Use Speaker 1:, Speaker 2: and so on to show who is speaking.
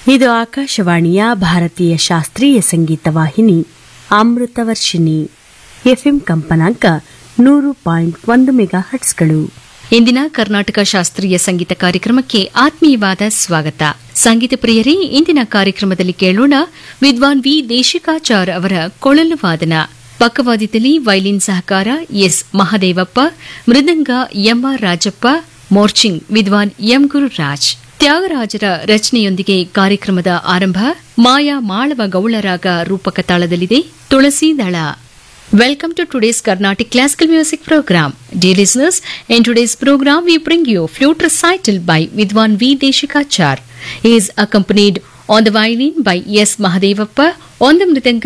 Speaker 1: ಇದು ಆಕಾಶವಾಣಿಯ ಭಾರತೀಯ ಶಾಸ್ತ್ರೀಯ ಸಂಗೀತ ವಾಹಿನಿ ಅಮೃತವರ್ಷಿಣಿ ಎಫ್ಎಂ ಕಂಪನಾಂಕ ನೂರು ಪಾಯಿಂಟ್ ಒಂದು ಮೆಗಾ ಹಟ್ಸ್ಗಳು
Speaker 2: ಇಂದಿನ ಕರ್ನಾಟಕ ಶಾಸ್ತ್ರೀಯ ಸಂಗೀತ ಕಾರ್ಯಕ್ರಮಕ್ಕೆ ಆತ್ಮೀಯವಾದ ಸ್ವಾಗತ ಸಂಗೀತ ಪ್ರಿಯರೇ ಇಂದಿನ ಕಾರ್ಯಕ್ರಮದಲ್ಲಿ ಕೇಳೋಣ ವಿದ್ವಾನ್ ವಿ ದೇಶಿಕಾಚಾರ್ ಅವರ ಕೊಳಲು ವಾದನ ಪಕ್ಕವಾದ್ಯದಲ್ಲಿ ವೈಲಿನ್ ಸಹಕಾರ ಎಸ್ ಮಹದೇವಪ್ಪ ಮೃದಂಗ ಎಂಆರ್ ರಾಜಪ್ಪ ಮೋರ್ಚಿಂಗ್ ವಿದ್ವಾನ್ ಎಂ ಗುರುರಾಜ್ ತ್ಯಾಗರಾಜರ ರಚನೆಯೊಂದಿಗೆ ಕಾರ್ಯಕ್ರಮದ ಆರಂಭ ಮಾಯಾ ಮಾಳವ ಗೌಳರಾಗ ರೂಪಕ ತಾಳದಲ್ಲಿದೆ ತುಳಸಿ ದಳ Welcome to today's Carnatic Classical Music Program. Dear listeners, in today's program we bring you flute recital by Vidwan V. Deshikachar. He is accompanied on the violin by S. Mahadevappa, on the mridanga